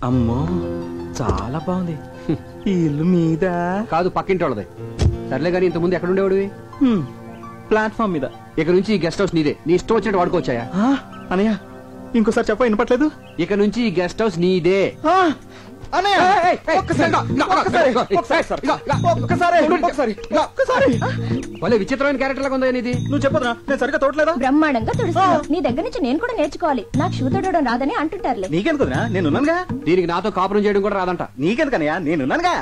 అమ్మో చాలా బాగుంది ఈ ఇల్లు మీద కాదు పక్కింటి వాళ్ళది సర్లే కానీ ఇంత ముందు ఎక్కడ ఉండేవాడివి ప్లాట్ఫామ్ మీద ఇక నుంచి ఈ గెస్ట్ హౌస్ నీదే నీ ఇష్టం వచ్చినట్టు వాడుకోవచ్చాయా ఆ, అనయ్య ఇంకోసారి చెప్ప వినపట్లేదు ఇక నుంచి ఈ గెస్ట్ హౌస్ నీదే ఆ, అనయ్య ఏయ్, ఏయ్, ఏయ్, ఒక్కసారి ఇదిగో, ఇదిగో, ఒక్కసారి ఇదిగో, ఇదిగో, ఒక్కసారి ఇదిగో, ఇదిగో. ఒక్కసారి ఒక్కసారి ఒక్కసారి భలే విచిత్రమైన క్యారెక్టర్ లాగా ఉందా ఇది నువ్వు చెప్పదురా నేను సరిగ్గా తోటలేదా బ్రహ్మాండంగా తుడుస్తున్నావు నీ దగ్గర నుంచి నేను కూడా నేర్చుకోవాలి నాకు షూ తొడవడం రాదని అంటుంటారులే నీకెందుకురా నేనున్నానుగా దీనికి నాతో కాపురం చేయడం కూడా రాదంట నీకెందుకనయ్యా నేనున్నానుగా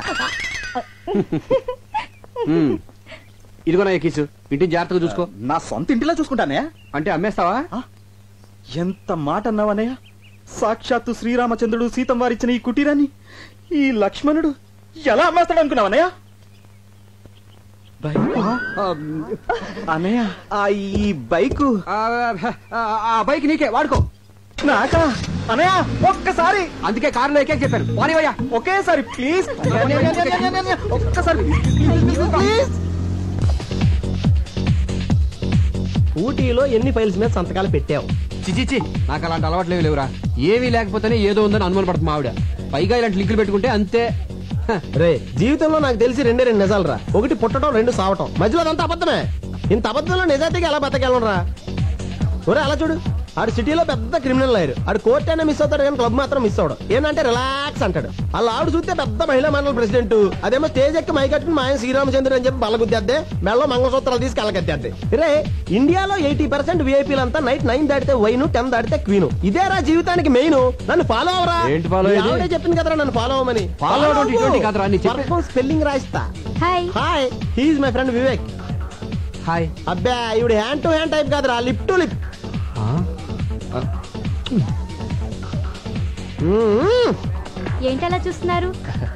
ఉమ్. ఇదిగో నా ఎక్కిసు ఇంటిని జాగ్రత్తగా చూసుకో నా సొంత ఇంటిలో చూసుకుంటానే అంటే అమ్మేస్తావా ఎంత మాట అన్నావనయ్య సాక్షాత్తు శ్రీరామచంద్రుడు సీతం వారిచ్చిన ఈ కుటీరాన్ని ఈ లక్ష్మణుడు ఎలా అమ్మేస్తాడు అనుకున్నావనయ్య బైక్ అన్నయ్య ఆ ఈ బైకు ఆ, ఆ, ఆ బైక్ నీకే వాడుకో నాకా అనయ్య ఒక్కసారి అందుకే కారులో ఎక్కే చెప్పాను పోనీవయ్యా ఒకేసారి ప్లీజ్ ఒక్కసారి ప్లీజ్ ఊటీలో ఎన్ని ఫైల్స్ మీద సంతకాలు పెట్టావు చిచిచి నాకు అలాంటి అలవాట్లేవి లేవురా ఏమీ లేకపోతేనే ఏదో ఉందని అనుమాన పడుతుంది మా ఆవిడ పైగా ఇలాంటి లింకులు పెట్టుకుంటే అంతే హ, రే జీవితంలో నాకు తెలిసి రెండే రెండు నిజాలు రా ఒకటి పుట్టడం రెండు సావటం మధ్యలో అదంతా అబద్ధమే ఇంత అబద్ధంలో నిజాయితీగా ఎలా బతకెళ్ళరా ఒరే అలా చూడు ఆడు సిటీలో పెద్ద క్రిమినల్ లాయర్ ఆడు కోర్ట్ అయినా మిస్ అవుతాడు కానీ క్లబ్ మాత్రం మిస్ అవడం ఏంటంటే రిలాక్స్ అంటాడు అలా ఆవిడ చూస్తే పెద్ద మహిళా మండలి ప్రెసిడెంట్ అదేమో స్టేజ్ ఎక్కి మైకట్టుకుని మా ఆయన శ్రీరామచంద్రుడు అని చెప్పి బలగుద్దేద్దే మెళ్ళలో మంగళసూత్రాలు తీసుకు వెళ్ళగద్దేద్దే రే ఇండియాలో ఎయిటీ పర్సెంట్ వీఐపీలంతా నైట్ నైన్ దాటితే వైన్ టెన్ దాటితే క్వీన్ ఇదేరా జీవితానికి మెయిన్ నన్ను ఫాలో అవరా ఏంటి follow మీ అయ్యేది? ఆవిడే చెప్పింది కదరా నన్ను ఫాలో అవ్వమని Follow అవడం ఇటువంటి కాదురా, నీ చెప్పే- స్పెల్లింగ్ రాయిస్తా hi hi he's my friend Vivek hi అబ్బా ఇవిడు హ్యాండ్ టు హ్యాండ్ టైప్ కాదురా లిప్ టు లిప్ ఆ? ఆ, ఏంటలా చూస్తున్నారు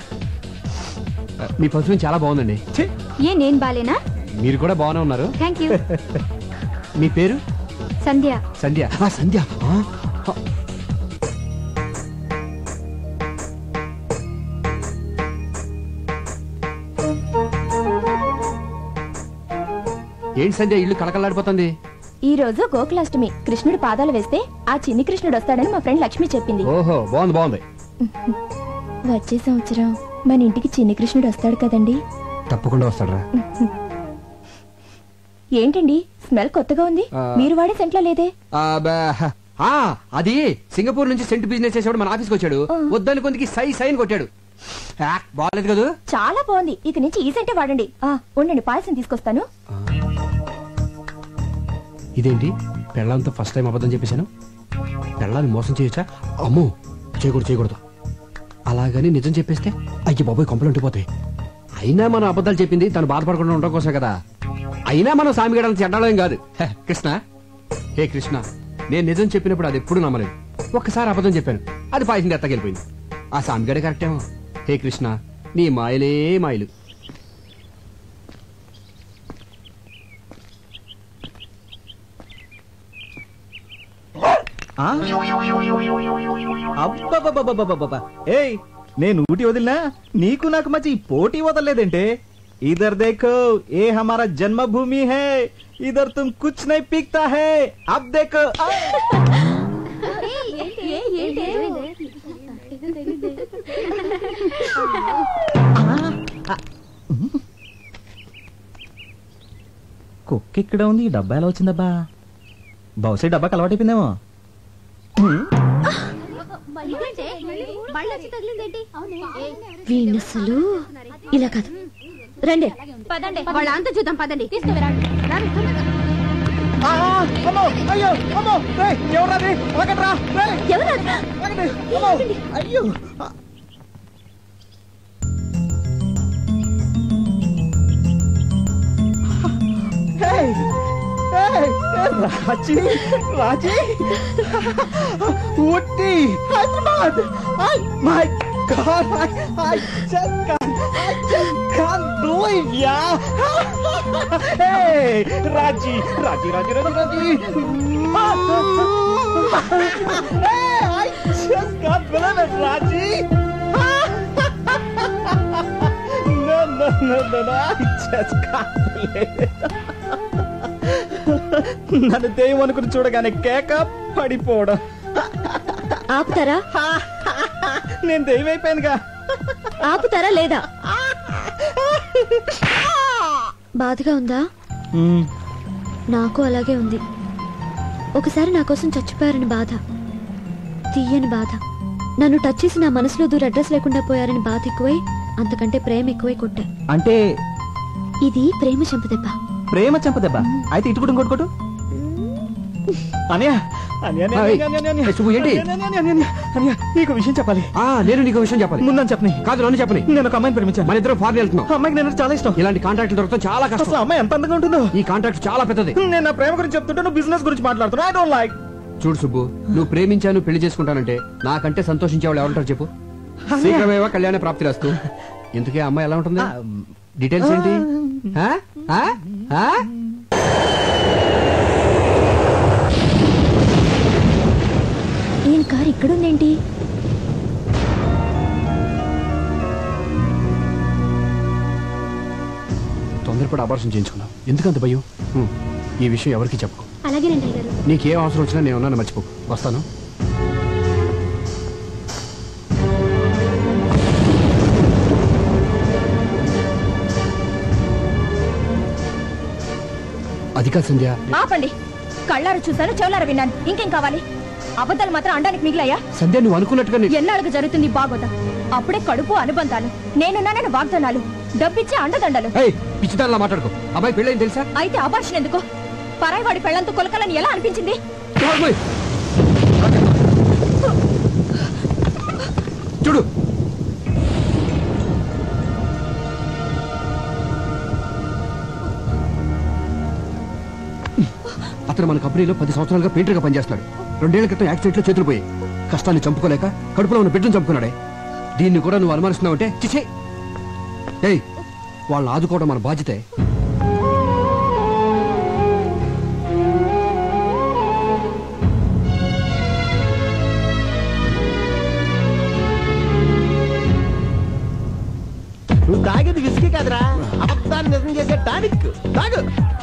మీ పర్ఫ్యూమ్ చాలా బాగుందండి ఏ నేను బాలేనా మీరు కూడా బాగానే ఉన్నారు థ్యాంక్ యూ మీ పేరు సంధ్య సంధ్య ఆ, సంధ్య ఆ, ఆ. ఏంటి సంధ్య ఇల్లు కలకలాడిపోతుంది ఈ రోజు గోకులాష్టమి కృష్ణుడు పాదాలు వేస్తే ఆ చిన్ని కృష్ణుడు వస్తాడని మా ఫ్రెండ్ లక్ష్మి చెప్పింది ఓహో బాగుంది బాగుంది వచ్చే సంవత్సరం మన ఇంటికి చిన్ని కృష్ణుడు వస్తాడు కదండి తప్పకుండా వస్తాడరా ఏంటండి స్మెల్ కొత్తగా ఉంది ఆ. మీరు వాడే సెంట్లో లేదే ఆ, బా- ఆ, అది సింగపూర్ నుంచి సెంట్ బిజినెస్ చేసేవాడు మన ఆఫీస్కి వచ్చాడు ఆ. వద్దని కొందికి సై సైన్ కొట్టాడు ఆ, బాగాలేదు కదా చాలా బాగుంది ఇక నుంచి ఈ సెంటే వాడండి ఆ ఉండండి పాయసం తీసుకొస్తాను ఇదేంటి పెళ్ళంతో ఫస్ట్ టైం అబద్ధం చెప్పేశాను పెళ్ళాన్ని మోసం చేయొచ్చా అమ్మో చేయకూడదు చేయకూడదు అలాగని నిజం చెప్పేస్తే అయ్యి బాబోయ్ కొంపలు ఉండిపోతాయి అయినా మనం అబద్ధాలు చెప్పింది తను బాధపడకుండా ఉండడం కోసం కదా అయినా మనం సామిగడాలను చెడ్డాలేం కాదు హే, కృష్ణ హే కృష్ణ నేను నిజం చెప్పినప్పుడు అది ఎప్పుడు నమ్మలేదు ఒక్కసారి అబద్ధం చెప్పాను అది పాయసం ఎత్తగెళ్ళిపోయింది ఆ సామిగడే కరెక్టేమో హే కృష్ణ నీ మాయలే మాయలు అబ్బబ్బబ్బబ్బబ్బబ్బ. ఏయ్ నేను ఊటి వదిలినా నీకు నాకు మధ్య ఈ పోటీ వదలలేదంటే ఇధర్ देखो ఏ हमारा జన్మభూమి है इधर तुम कुछ नहीं पीकता है अब देखो आ! కుక్క ఇక్కడ ఉంది ఈ డబ్బా ఎలా వచ్చిందబ్బా బహుశా ఈ డబ్బాకి అలవాటైపోయిందేమో వీణసలు ఇలా కాదు రండి పదండి వాళ్ళ అంతా చూద్దాం పదండి తీసుకువెళ్ళండి ఆ, ఆ, అమ్మో అయ్యో అమ్మో రేయ్, ఎవరది ఒకట్రా రేయ్, ఎవరు ఆగండి, అమ్మో అయ్యో ఆ. ఏయ్, ఏయ్, Raji Raji Ooty Hyderabad I my God I I just can I just can believe ya Hey, Raji, Raji, Raji, Raji, Raji. hey, I just can't believe it, Raji. no, no, no, no, no, I just can't believe it. నన్ను దెయ్యం అనుకుని చూడగానే కేక పడిపోవడం ఆపుతారా నేను దైవైపోయానుగా ఆపుతారా లేదా బాధగా ఉందా నాకు అలాగే ఉంది ఒకసారి నా కోసం చచ్చిపోయారని బాధ తీయని బాధ నన్ను టచ్ చేసి నా మనసులో దూర అడ్రస్ లేకుండా పోయారని బాధ ఎక్కువై అంతకంటే ప్రేమ ఎక్కువై కొట్టా అంటే ఇది ప్రేమ చంపదెబ్బ ప్రేమ చంపదెబ్బ అయితే ఇటు కూడా ఇంకోటి కొట్టు అనయ్య అనయ్య, అనయ్య, ఏయ్, అనయ్య, అనయ్య, అనయ్య. ఏ, శుభు, ఏంటి? అనయ్య, అనయ్య, అనయ్య, అనయ్య, అనయ్య, నీకు విషయం చెప్పాలి ఆ నేను నీకు విషయం చెప్పాలి ముందని చెప్పని కాదు నన్ను చెప్పని నేను ఒక అమ్మాయిని ప్రేమించాను మన ఇద్దరం ఫారెన్ వెళ్తున్నాం ఆ అమ్మాయికి నేను చాలా ఇష్టం ఇలాంటి కాంట్రాక్ట్లు దొరకడం చాలా అసలు కష్టం ఆ అమ్మాయి ఎంత అందంగా ఉంటుందో ఈ కాంట్రాక్ట్ చాలా పెద్దది నేను నా ప్రేమ గురించి చెప్తుంటే నువ్వు బిజినెస్ గురించి మాట్లాడుతున్నా ఐ డోంట్ లైక్ చూడు సుబ్బు నువ్వు ప్రేమించాను పెళ్లి చేసుకుంటానంటే నాకంటే సంతోషించే వాళ్ళు ఎవరుంటారు చెప్పు శీఘ్రమేవా కళ్యాణ ప్రాప్తి రాస్తూ ఇంతకే ఆ అమ్మాయి ఎలా ఉంటుంది డీటెయిల్స్ ఏంటి ఆ? ఆ? ఆ? ఈయన కారు ఇక్కడుందేంటి తొందరపడి అబార్షన్ చేయించుకున్నావు ఎందుకంత భయం హ్మ్. ఈ విషయం ఎవరికి చెప్పకు అలాగేనండి గారు నీకేం అవసరం వచ్చినా నేను ఉన్నాను మర్చిపో వస్తాను అది కాదు సంధ్య ఆపండి కళ్ళారు చూశాను చెవులారు విన్నాను ఇంకేం కావాలి అబద్ధాలు మాత్రం అండానికి మిగిలాయా సంధ్య నువ్వు అనుకున్నట్టుగా నీ- ఎన్నాళ్ళకు జరుగుతుంది బాగోదా అప్పుడే కడుపు అనుబంధాలు నేనున్నానని వాగ్దానాలు డబ్బిచ్చే అండదండలు ఏయ్, పిచ్చిదానిలా మాట్లాడుకో అబ్బాయి పెళ్ళైంది తెలుసా అయితే అబార్షన్ ఎందుకు పరాయివాడి పెళ్లంతో కొలకలని ఎలా అనిపించింది నోర్మోయ్. చూడు అతను మన కంపెనీలో పది సంవత్సరాలుగా పెయింటర్గా పనిచేస్తున్నాడు రెండేళ్ల క్రితం యాక్సిడెంట్లో చేతులు పోయి కష్టాన్ని చంపుకోలేక కడుపులో ఉన్న బిడ్డను చంపుకున్నాడే దీన్ని కూడా నువ్వు అనుమానిస్తున్నావంటే చిచే ఏయ్ వాళ్ళని ఆదుకోవడం మన బాధ్యతే నువ్వు తాగేది విసికి కాదురా అబద్ధాన్ని నిజం చేసే టానిక్ తాగు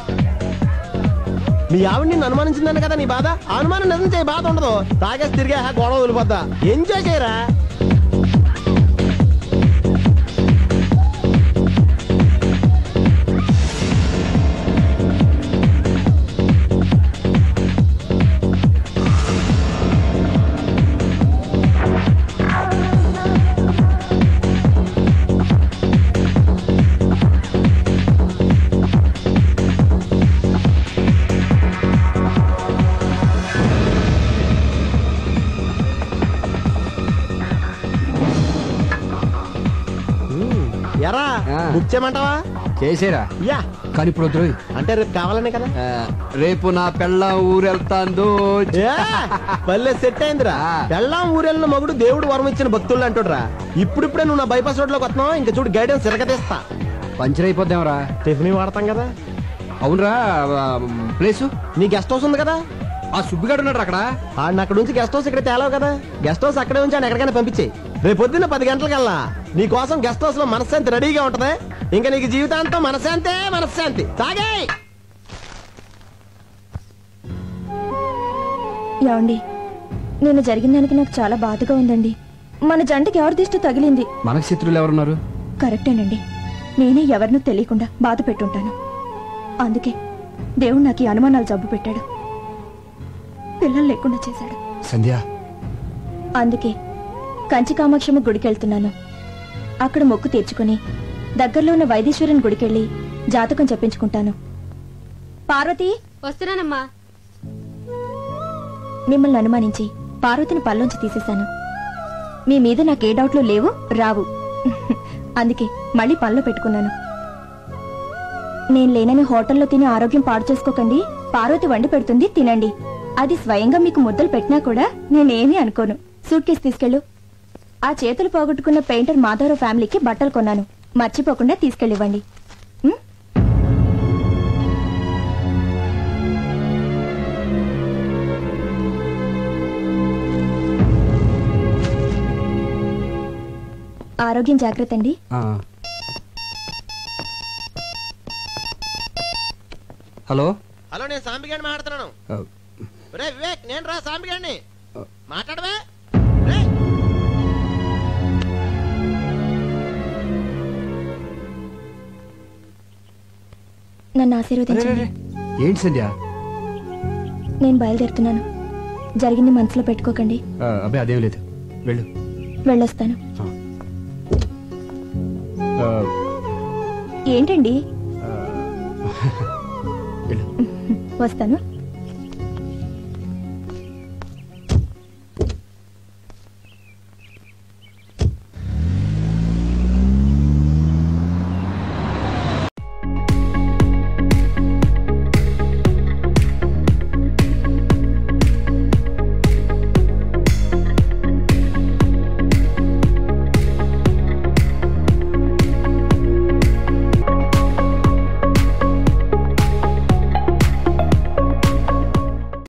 మీ ఆవిడ నిన్ను అనుమానించిందన్న కదా నీ బాధ ఆ అనుమానం నిజం చేయ బాధ ఉండదు తాగేసి తిరిగా గొడవ వదిలిపోద్దా ఎంజాయ్ చేయరా ఎరా ఆ. బుక్ చేయమంటావా చేసేరా యా కానీ ఇప్పుడు వద్దు అంటే రేపు కావాలనే కదా ఆ, రేపు నా పెళ్ళ ఊరెళ్తాందో ఏ, భలే సెట్ అయిందిరా ఆ. పెళ్ళాం ఊరెళ్ళిన మగుడు దేవుడు వరం ఇచ్చిన భక్తులు అంటుడ్రా ఇప్పుడిప్పుడే నువ్వు నా బైపాస్ రోడ్ లోకి వస్తున్నావు ఇంకా చూడు గైడెన్స్ తిరగతీస్తా పంచర్ అయిపోద్దాంరా టిఫిన్ వాడతాం కదా అవునరా ఆ, ప్లేసు నీ గెస్ట్ హౌస్ ఉంది కదా ఆ సుబ్బిగాడు ఉన్నాడు అక్కడ ఆడిని అక్కడ నుంచి గెస్ట్ హౌస్ ఇక్కడ తేలావు కదా గెస్ట్ హౌస్ అక్కడే ఉంచి ఆయన ఎక్కడికైనా పంపించేయి రేపు పొద్దున్న పది గంటలకల్లా నీ కోసం గెస్ట్ హౌస్ లో మనశ్శాంతి రెడీగా ఉంటది ఇంకా నీకు జీవితాంతం మనశ్శాంతే మనశ్శాంతి తాగే ఏమండి నేను జరిగిన దానికి నాకు చాలా బాధగా ఉందండి మన జంటకి ఎవరి దిష్టి తగిలింది మనకు శత్రువులు ఎవరున్నారు కరెక్టేనండి నేనే ఎవరినూ తెలియకుండా బాధ పెట్టుంటాను అందుకే దేవుడు నాకు ఈ అనుమానాలు జబ్బు పెట్టాడు పిల్లలు లేకుండా చేశాడు సంధ్య అందుకే కంచి కామాక్షమ్మ గుడికెళ్తున్నాను అక్కడ మొక్కు తీర్చుకుని దగ్గరలో ఉన్న వైదీశ్వరుని గుడికెళ్ళి జాతకం చెప్పించుకుంటాను పార్వతి వస్తున్నానమ్మా మిమ్మల్ని అనుమానించి పార్వతిని పల్లోంచి తీసేశాను మీ మీద నాకే డౌట్లు లేవు రావు అందుకే మళ్ళీ పనిలో పెట్టుకున్నాను నేను లేనని హోటల్లో తిని ఆరోగ్యం పాడు చేసుకోకండి పార్వతి వండి పెడుతుంది తినండి అది స్వయంగా మీకు ముద్దలు పెట్టినా కూడా నేనేమీ అనుకోను సూట్ కేసు తీసుకెళ్ళు ఆ చేతులు పోగొట్టుకున్న పెయింటర్ మాధవరావు ఫ్యామిలీకి బట్టలు కొన్నాను మర్చిపోకుండా తీసుకెళ్ళివ్వండి ఉం? ఆరోగ్యం జాగ్రత్త అండి ఆ. హలో హలో నేను సాంబిగాడిని మాట్లాడుతున్నాను ఆ, రే వివేక్ నేను రా సాంబిగాడిని ఆ. మాట్లాడవే రే నన్ను అరే, ఆశీర్వదించండి అరే, ఏంటి సంధ్య నేను బయలుదేరుతున్నాను జరిగింది మనసులో పెట్టుకోకండి ఆ, అబ్బాయి అదేం లేదు వెళ్ళు వెళ్ళొస్తాను ఆ, ఏంటండి ఆ, వెళ్ళు వస్తాను